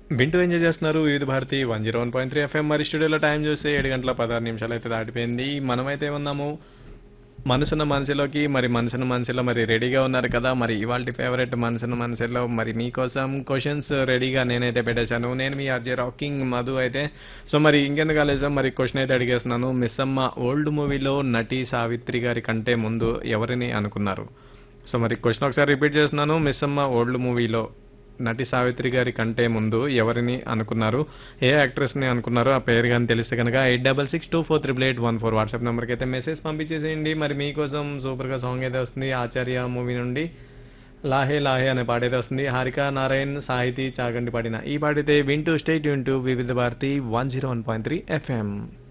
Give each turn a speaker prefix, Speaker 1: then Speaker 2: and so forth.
Speaker 1: వింటూ ఎంజాయ్ చేస్తున్నారు Vividh Bharati one zero one point three FM మరి స్టూడియోలో టైం చూస్తే ఏడు గంటల పదహారు నిమిషాలు అయితే దాటిపోయింది మనమైతే ఉన్నాము మనసున్న మనసులోకి మరి మనసున్న మనసులో మరి రెడీగా ఉన్నారు కదా మరి ఇవాళ ఫేవరెట్ మనసున్న మనసులో మరి మీకోసం క్వశ్చన్స్ రెడీగా నేనైతే పెట్టేశాను నేను మీ ఆర్జే రాకింగ్ మధు అయితే సో మరి ఇంకెందుకు ఆలస్యం మరి క్వశ్చన్ అయితే అడిగేస్తున్నాను మిస్ అమ్మ ఓల్డ్ మూవీలో నటి సావిత్రి గారి కంటే ముందు ఎవరిని అనుకున్నారు సో మరి క్వశ్చన్ ఒకసారి రిపీట్ చేస్తున్నాను మిస్ అమ్మ ఓల్డ్ మూవీలో నటి సావిత్రి గారి కంటే ముందు ఎవరిని అనుకున్నారు ఏ యాక్ట్రెస్ ని అనుకున్నారో ఆ పేరు కానీ తెలిస్తే కనుక eight double six two four triple eight one four WhatsApp నెంబర్కి అయితే మెసేజ్ పంపించేసేయండి మరి మీకోసం సూపర్ గా సాంగ్ అయితే వస్తుంది ఆచార్య మూవీ నుండి లాహే లాహే అనే పాట అయితే వస్తుంది హారిక నారాయణ్ సాహితీ చాగండి పాడిన ఈ పాట అయితే వింటూ స్టేట్ వింటూ Vividh Bharati one zero one point three FM